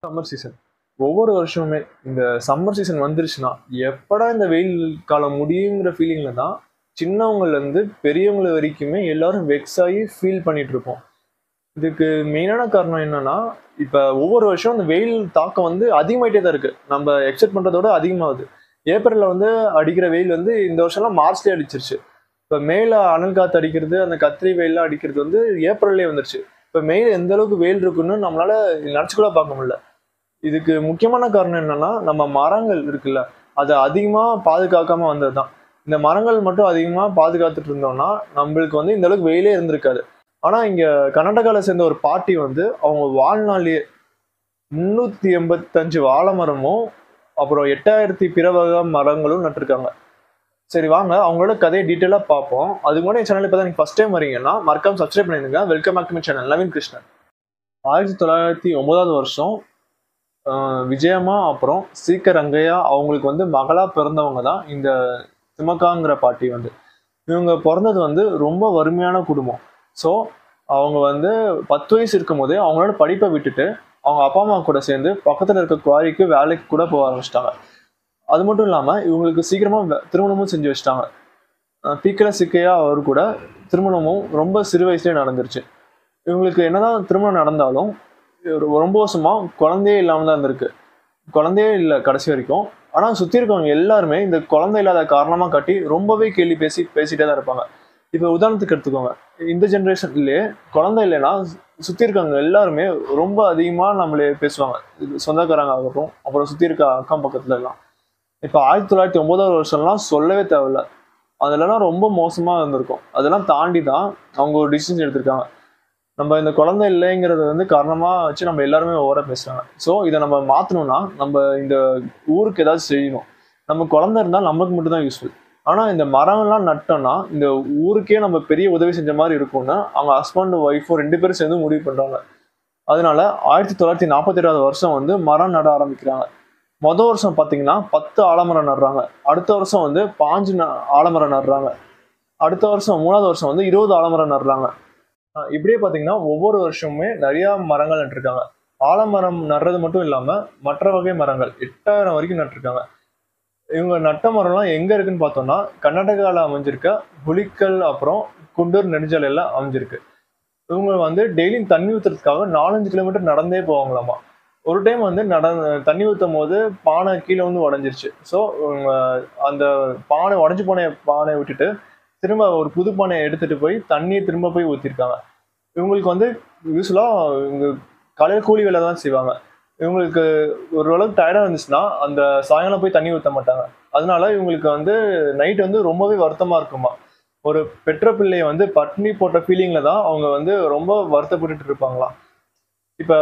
summer season ஒவ்வொரு வருஷமுமே இந்த summer season வந்துருச்சுன்னா எப்படா இந்த வெயில் காலம் முடியுங்கிற ஃபீலிங்ல தான் சின்னவங்கலேருந்து பெரியவங்க வரைக்குமே எல்லாரும் வெக்ஸ் ஆகி ஃபீல் பண்ணிட்டு இருப்போம் இதுக்கு மெயினான காரணம் என்னன்னா இப்போ ஒவ்வொரு வருஷம் இந்த வெயில் தாக்கம் வந்து அதிகமாயிட்டே தான் இருக்கு நம்ம எக்ஸ்பெக்ட் பண்றதோட அதிகமாகுது ஏப்ரல்ல வந்து அடிக்கிற வெயில் வந்து இந்த வருஷம்லாம் மார்ச்லேயே அடிச்சிருச்சு இப்போ மேல அனல் காத்து அடிக்கிறது அந்த கத்திரி வெயிலாம் அடிக்கிறது வந்து ஏப்ரல்லே வந்துருச்சு இப்போ மேல எந்த அளவுக்கு வெயில் இருக்குன்னு நம்மளால நினச்சி கூட பார்க்க முடியல இதுக்கு முக்கியமான காரணம் என்னன்னா நம்ம மரங்கள் இருக்குல்ல அதை அதிகமாக பாதுகாக்காம வந்தது தான் இந்த மரங்கள் மட்டும் அதிகமாக பாதுகாத்துட்டு இருந்தோம்னா நம்மளுக்கு வந்து இந்த அளவுக்கு வெயிலே இருந்திருக்காது ஆனால் இங்கே கர்நாடகாவில் சேர்ந்த ஒரு பாட்டி வந்து அவங்க வாழ்நாள்லயே முந்நூற்றி எண்பத்தஞ்சு வாழை மரமும் அப்புறம் எட்டாயிரத்தி பிற வகை மரங்களும் நட்டிருக்காங்க சரி வாங்க அவங்களோட கதையை டீட்டெயிலாக பார்ப்போம் அதுக்கு முன்னாடி என் சேனல் இப்போ தான் நீங்கள் ஃபஸ்ட் டைம் வரீங்கன்னா மறக்காம சப்ஸ்கிரைப் பண்ணிடுங்க welcome back to my channel Naveen Krishnan ஆயிரத்தி தொள்ளாயிரத்தி ஒன்பதாவது வருஷம் ஆஹ் விஜயம்மா அப்புறம் சீக்கர் ரங்கையா அவங்களுக்கு வந்து மகளாக பிறந்தவங்க தான் இந்த திமக்காங்கிற பாட்டி வந்து இவங்க பிறந்தது வந்து ரொம்ப வறுமையான குடும்பம் ஸோ அவங்க வந்து பத்து வயசு இருக்கும் போதே அவங்களோட படிப்பை விட்டுட்டு அவங்க அப்பா அம்மா கூட சேர்ந்து பக்கத்தில் இருக்க குவாரிக்கு வேலைக்கு கூட போக ஆரம்பிச்சிட்டாங்க அது மட்டும் இல்லாமல் இவங்களுக்கு சீக்கிரமாக திருமணமும் செஞ்சு வச்சிட்டாங்க பீக்கல சிக்கையா அவர் கூட திருமணமும் ரொம்ப சிறு வயசுலேயே நடந்துருச்சு இவங்களுக்கு என்னதான் திருமணம் நடந்தாலும் ஒரு ரொம்ப வருஷமா குழந்தையே இல்லாமல் தான் இருந்திருக்கு குழந்தையே இல்லை கடைசி வரைக்கும் ஆனால் சுற்றி இருக்கவங்க எல்லாருமே இந்த குழந்தை இல்லாத காரணமாக காட்டி ரொம்பவே கேள்வி பேசி பேசிட்டே தான் இருப்பாங்க இப்போ உதாரணத்துக்கு எடுத்துக்கோங்க இந்த ஜென்ரேஷன்லேயே குழந்தை இல்லைன்னா சுற்றி இருக்கவங்க எல்லாருமே ரொம்ப அதிகமாக நம்மளே பேசுவாங்க இது சொந்தக்காரங்க ஆகட்டும் அப்புறம் சுற்றி இருக்க அக்கம் பக்கத்துல எல்லாம் இப்போ ஆயிரத்தி தொள்ளாயிரத்தி ஒன்பதாவது வருஷம்லாம் சொல்லவே தேவையில்ல அதுலலாம் ரொம்ப மோசமாக இருந்திருக்கும் அதெல்லாம் தாண்டி தான் அவங்க ஒரு டிசிஷன் எடுத்திருக்காங்க நம்ம இந்த குழந்தை இல்லைங்கிறத வந்து காரணமாக வச்சு நம்ம எல்லாருமே ஓர பேசுகிறாங்க ஸோ இதை நம்ம மாற்றணும்னா நம்ம இந்த ஊருக்கு ஏதாச்சும் செய்யணும் நம்ம குழந்தை இருந்தால் நமக்கு மட்டும் தான் யூஸ்ஃபுல் ஆனால் இந்த மரம்லாம் நட்டோம்னா இந்த ஊருக்கே நம்ம பெரிய உதவி செஞ்ச மாதிரி இருக்கும்னு அவங்க ஹஸ்பண்ட் ஒய்ஃபும் ரெண்டு பேரும் சேர்ந்து முடிவு பண்ணுறாங்க அதனால ஆயிரத்தி தொள்ளாயிரத்தி நாற்பத்தி ஏழாவது வருஷம் வந்து மரம் நட ஆரம்பிக்கிறாங்க மொதல் வருஷம் பார்த்தீங்கன்னா பத்து ஆலமரம் நடுறாங்க அடுத்த வருஷம் வந்து பாஞ்சு ந- ஆலமரம் நடுறாங்க அடுத்த வருஷம் மூணாவது வருஷம் வந்து இருபது ஆலமரம் நடுறாங்க ஆஹ் இப்படியே பார்த்தீங்கன்னா ஒவ்வொரு வருஷமுமே நிறைய மரங்கள் நட்டிருக்காங்க ஆலமரம் நடுறது மட்டும் இல்லாமல் மற்ற வகை மரங்கள் எட்டாயிரம் வரைக்கும் நட்டிருக்காங்க இவங்க நட்ட மரம்லாம் எங்க இருக்குன்னு பார்த்தோம்னா கர்நாடகாவில் அமைஞ்சிருக்க புலிக்கல் அப்புறம் குண்டூர் நெடுஞ்சாலையில அமைஞ்சிருக்கு இவங்க வந்து டெய்லியும் தண்ணி ஊத்துறதுக்காக நாலஞ்சு கிலோமீட்டர் நடந்தே போவாங்களாமா ஒரு டைம் வந்து நட தண்ணி ஊற்றும் போது பானை கீழே வந்து உடஞ்சிருச்சு ஸோ அந்த பானை உடஞ்சி போன பானையை விட்டுட்டு திரும்ப ஒரு புது பானையை எடுத்துட்டு போய் தண்ணியை திரும்ப போய் ஊற்றிருக்காங்க இவங்களுக்கு வந்து யூஸ்வலாக இவங்க காலையில் கூலி வேலை தான் செய்வாங்க இவங்களுக்கு ஓரளவுக்கு டயர்டாக இருந்துச்சுன்னா அந்த சாயங்காலம் போய் தண்ணி ஊற்ற மாட்டாங்க அதனால இவங்களுக்கு வந்து நைட் வந்து ரொம்பவே வருத்தமாக இருக்குமா ஒரு பெற்ற பிள்ளையை வந்து பட்னி போட்ட ஃபீலிங்கில் தான் அவங்க வந்து ரொம்ப வருத்தப்பட்டுட்டு இருப்பாங்களாம் இப்போ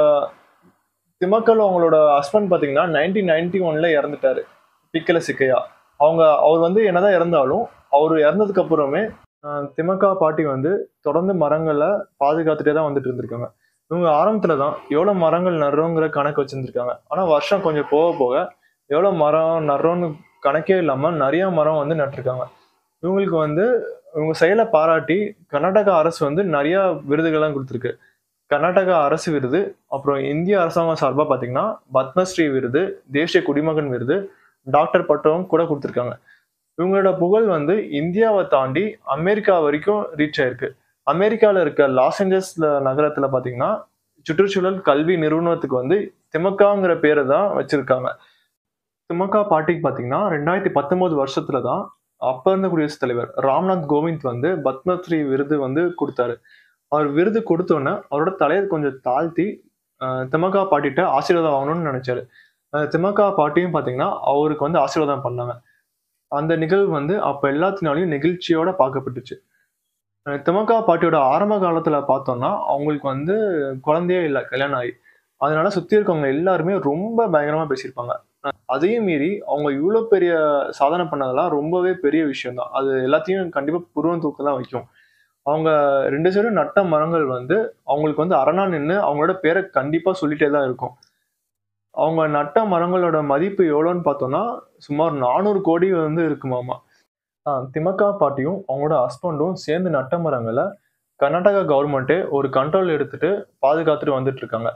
திமக்கல் அவங்களோட ஹஸ்பண்ட் பார்த்தீங்கன்னா நைன்டீன் நைன்டி ஒன்ல இறந்துட்டாரு பிக்கல சிக்கையா அவங்க அவர் வந்து என்னதான் இறந்தாலும் அவர் இறந்ததுக்கு அப்புறமே ஆஹ், திமக்கா பாட்டி வந்து தொடர்ந்து மரங்களை பாதுகாத்துட்டே தான் வந்துட்டு இருந்திருக்காங்க இவங்க ஆரம்பத்துல தான் எவ்வளோ மரங்கள் நடுறோங்கிற கணக்கு வச்சிருந்துருக்காங்க ஆனால் வருஷம் கொஞ்சம் போக போக எவ்வளோ மரம் நடுறோன்னு கணக்கே இல்லாமல் நிறைய மரம் வந்து நட்டிருக்காங்க இவங்களுக்கு வந்து இவங்க செயலை பாராட்டி கர்நாடகா அரசு வந்து நிறைய விருதுகள்லாம் கொடுத்துருக்கு கர்நாடகா அரசு விருது அப்புறம் இந்திய அரசாங்கம் சார்பாக பார்த்தீங்கன்னா பத்மஸ்ரீ விருது தேசிய குடிமகன் விருது டாக்டர் பட்டம் கூட கொடுத்துருக்காங்க இவங்களோட புகழ் வந்து இந்தியாவை தாண்டி அமெரிக்கா வரைக்கும் ரீச் ஆயிருக்கு அமெரிக்காவில் இருக்க லாஸ் ஏஞ்சல்ஸ்ல நகரத்தில் பார்த்தீங்கன்னா சுற்றுச்சூழல் கல்வி நிறுவனத்துக்கு வந்து திமக்காங்கிற பேரை தான் வச்சிருக்காங்க திமக்கா பாட்டிக்கு பார்த்தீங்கன்னா ரெண்டாயிரத்தி பத்தொன்பது வருஷத்துல தான் அப்ப இருந்த குடியரசுத் தலைவர் ராம்நாத் கோவிந்த் வந்து பத்மஸ்ரீ விருது வந்து கொடுத்தாரு அவர் விருது கொடுத்தோன்னே அவரோட தலையை கொஞ்சம் தாழ்த்தி அஹ், திமக்கா பாட்டிட்ட ஆசீர்வாதம் வாங்கணும்னு நினைச்சாரு அஹ், திமக்கா பாட்டியும் பார்த்தீங்கன்னா அவருக்கு வந்து ஆசீர்வாதம் பண்ணாங்க அந்த நிகழ்வு வந்து அப்ப எல்லாத்தினாலையும் நெகிழ்ச்சியோட பார்க்கப்பட்டுச்சு அஹ், திமக்கா பாட்டியோட ஆரம்ப காலத்துல பார்த்தோம்னா அவங்களுக்கு வந்து குழந்தையே இல்லை கல்யாணம் ஆகி அதனால சுத்தி இருக்கவங்க எல்லாருமே ரொம்ப பயங்கரமா பேசியிருப்பாங்க அஹ், அதையும் மீறி அவங்க இவ்வளோ பெரிய சாதனை பண்ணதெல்லாம் ரொம்பவே பெரிய விஷயம் தான் அது எல்லாத்தையும் கண்டிப்பா புருவம் தூக்க தான் வைக்கும் அவங்க ரெண்டு சைடும் நட்ட மரங்கள் வந்து அவங்களுக்கு வந்து அரணா நின்று அவங்களோட பேரை கண்டிப்பா சொல்லிட்டே தான் இருக்கும் அவங்க நட்ட மரங்களோட மதிப்பு எவ்வளோன்னு பார்த்தோம்னா சுமார் நானூறு கோடி வந்து இருக்குமாமா ஆஹ் திமக்கா பாட்டியும் அவங்களோட ஹஸ்பண்டும் சேர்ந்து நட்ட மரங்களை கர்நாடகா கவர்மெண்ட்டே ஒரு கண்ட்ரோல் எடுத்துட்டு பாதுகாத்துட்டு வந்துட்டு இருக்காங்க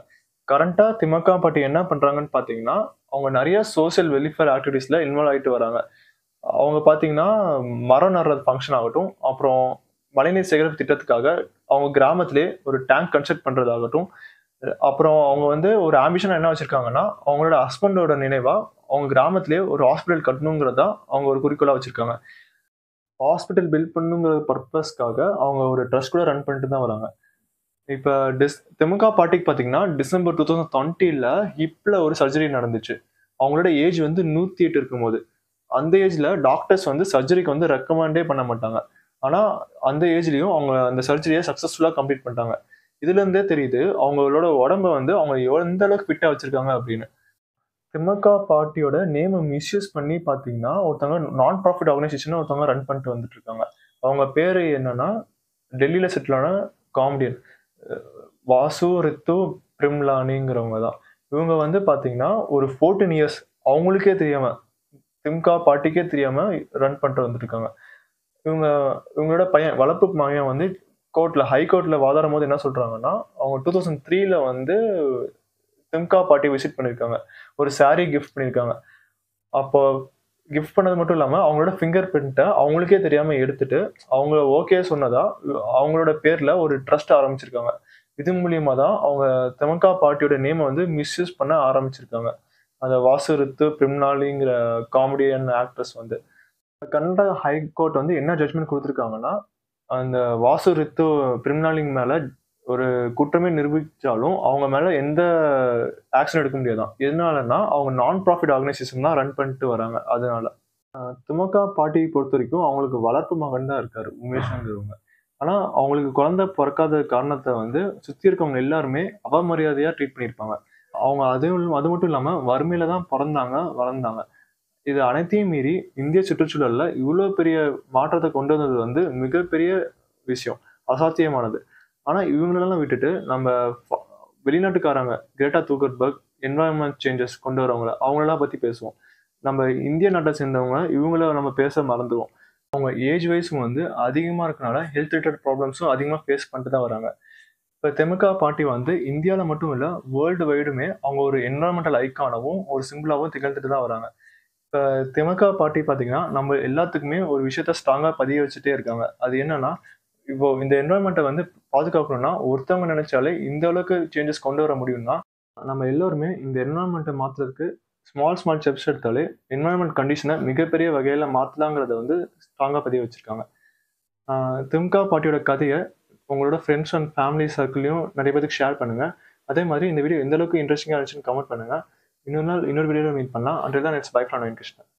கரண்ட்டாக திமுக பார்ட்டி என்ன பண்ணுறாங்கன்னு பார்த்தீங்கன்னா அவங்க நிறைய சோஷியல் வெல்ஃபேர் ஆக்டிவிட்டீஸில் இன்வால்வ் ஆகிட்டு வராங்க அவங்க பார்த்தீங்கன்னா மரம் நடுறது ஃபங்க்ஷன் ஆகட்டும் அப்புறம் மழைநீர் சேகரிப்பு திட்டத்துக்காக அவங்க கிராமத்திலே ஒரு டேங்க் கன்ஸ்ட்ரக்ட் பண்ணுறதாகட்டும் அப்புறம் அவங்க வந்து ஒரு ஆம்பிஷன் என்ன வச்சுருக்காங்கன்னா அவங்களோட ஹஸ்பண்டோட நினைவாக அவங்க கிராமத்திலே ஒரு ஹாஸ்பிட்டல் கட்டணுங்கிறதா அவங்க ஒரு குறிக்கோளாக வச்சுருக்காங்க ஹாஸ்பிட்டல் பில்ட் பண்ணுங்கிற பர்பஸ்க்காக அவங்க ஒரு ட்ரஸ்ட் கூட ரன் பண்ணிட்டு தான் வராங்க இப்போ டிஸ் திமுக பார்ட்டிக்கு பார்த்தீங்கன்னா டிசம்பர் டூ தௌசண்ட் டுவெண்ட்டியில் ஹிப்பில் ஒரு சர்ஜரி நடந்துச்சு அவங்களோட ஏஜ் வந்து நூற்றி எட்டு இருக்கும்போது அந்த ஏஜில் டாக்டர்ஸ் வந்து சர்ஜரிக்கு வந்து ரெக்கமெண்டே பண்ண மாட்டாங்க ஆனால் அந்த ஏஜ்லேயும் அவங்க அந்த சர்ஜரியை சக்ஸஸ்ஃபுல்லாக கம்ப்ளீட் பண்ணிட்டாங்க இதுலேருந்தே தெரியுது அவங்களோட உடம்ப வந்து அவங்க எந்த அளவுக்கு ஃபிட்டாக வச்சுருக்காங்க அப்படின்னு திமுக பார்ட்டியோட நேமை மிஸ்யூஸ் பண்ணி பார்த்தீங்கன்னா ஒருத்தவங்க நான் ப்ராஃபிட் ஆர்கனைசேஷன் ஒருத்தவங்க ரன் பண்ணிட்டு வந்துட்டு இருக்காங்க அவங்க பேர் என்னன்னா டெல்லியில் செட்டிலான காமெடியன் வாசு ரித்து பிரிம்லானிங்கிறவங்க தான் இவங்க வந்து பார்த்தீங்கன்னா ஒரு ஃபோர்டீன் இயர்ஸ் அவங்களுக்கே தெரியாம திமுக பார்ட்டிக்கே தெரியாம ரன் பண்ணிட்டு வந்துட்டு இருக்காங்க இவங்க இவங்களோட பையன் வளர்ப்பு பையன் வந்து கோர்ட்ல ஹை கோர்ட்ல வாதாடும் போது என்ன சொல்றாங்கன்னா அவங்க டூ தௌசண்ட் த்ரீல வந்து திமுக பார்ட்டி விசிட் பண்ணியிருக்காங்க ஒரு சாரீ கிஃப்ட் பண்ணியிருக்காங்க அப்போ கிஃப்ட் பண்ணது மட்டும் இல்லாமல் அவங்களோட ஃபிங்கர் பிரிண்ட்டை அவங்களுக்கே தெரியாமல் எடுத்துட்டு அவங்க ஓகே சொன்னதா அவங்களோட பேரில் ஒரு ட்ரஸ்ட் ஆரம்பிச்சிருக்காங்க இது மூலியமாக தான் அவங்க திமுக பார்ட்டியோட நேமை வந்து மிஸ்யூஸ் பண்ண ஆரம்பிச்சிருக்காங்க அந்த வாசு ரித்து பிரிம்னாலிங்கிற காமெடியன் ஆக்ட்ரஸ் வந்து கர்நாடகா ஹைகோர்ட் வந்து என்ன ஜட்மெண்ட் கொடுத்துருக்காங்கன்னா அந்த வாசு ரித்து பிரிம்னாலிங் மேலே ஒரு குற்றமே நிரூபித்தாலும் அவங்க மேலே எந்த ஆக்ஷன் எடுக்க முடியாதான் எதனாலன்னா அவங்க நான் ப்ராஃபிட் ஆர்கனைசேஷன் தான் ரன் பண்ணிட்டு வராங்க அதனால திமுக பார்ட்டியை பொறுத்த வரைக்கும் அவங்களுக்கு வளர்ப்பு மகன் தான் இருக்காரு உமேஷ்ங்கிறவங்க ஆனால் அவங்களுக்கு குழந்தை பிறக்காத காரணத்தை வந்து சுற்றி இருக்கவங்க எல்லாருமே அவமரியாதையாக ட்ரீட் பண்ணியிருப்பாங்க அவங்க அதுவும் அது மட்டும் இல்லாமல் வறுமையில தான் பிறந்தாங்க வளர்ந்தாங்க இது அனைத்தையும் மீறி இந்திய சுற்றுச்சூழலில் இவ்வளோ பெரிய மாற்றத்தை கொண்டு வந்தது வந்து மிகப்பெரிய விஷயம் அசாத்தியமானது ஆனால் இவங்களெல்லாம் விட்டுட்டு நம்ம வெளிநாட்டுக்காரங்க கிரேட்டா தூக்கர்பர்க் என்வாயன்மெண்ட் சேஞ்சஸ் கொண்டு வரவங்கள அவங்களெல்லாம் பற்றி பேசுவோம் நம்ம இந்திய நாட்டை சேர்ந்தவங்க இவங்கள நம்ம பேச மறந்துடுவோம் அவங்க ஏஜ் வைஸும் வந்து அதிகமாக இருக்கனால ஹெல்த் ரிலேட்டட் ப்ராப்ளம்ஸும் அதிகமாக ஃபேஸ் பண்ணிட்டு தான் வராங்க இப்போ திமுக பார்ட்டி வந்து இந்தியாவில் மட்டும் இல்லை வேர்ல்டு வைடுமே அவங்க ஒரு என்வரான்மெண்டல் ஐக்கானவும் ஒரு சிம்பிளாகவும் திகழ்ந்துட்டு தான் வராங்க இப்போ திமுக பார்ட்டி பார்த்தீங்கன்னா நம்ம எல்லாத்துக்குமே ஒரு விஷயத்த ஸ்ட்ராங்காக பதிய வச்சுட்டே இருக்காங்க அது என்னன்னா இப்போ இந்த என்வரான்மெண்ட்டை வந்து பாதுகாக்கணும்னா ஒருத்தவங்க நினைச்சாலே இந்த அளவுக்கு சேஞ்சஸ் கொண்டு வர முடியும்னா நம்ம எல்லோருமே இந்த என்வரான்மெண்ட்டை மாற்றுறதுக்கு ஸ்மால் ஸ்மால் ஸ்டெப்ஸ் எடுத்தாலே என்வரான்மெண்ட் கண்டிஷனை மிகப்பெரிய வகையில் மாற்றலாங்கிறத வந்து ஸ்ட்ராங்காக பதிய வச்சுருக்காங்க திமுக பார்ட்டியோட கதையை உங்களோட ஃப்ரெண்ட்ஸ் அண்ட் ஃபேமிலி சர்க்கிளையும் நிறைய பேருக்கு ஷேர் பண்ணுங்கள் அதே மாதிரி இந்த வீடியோ எந்த அளவுக்கு இன்ட்ரெஸ்டிங்காக இருந்துச்சுன்னு கமெண்ட் பண்ணுங்கள் இன்னொரு நாள் இன்னொரு வீடியோவில் மீட் பண்ணலாம் அண்ட் தான் நெட்ஸ் பைக் ஃப்ரம் கிருஷ்ணன்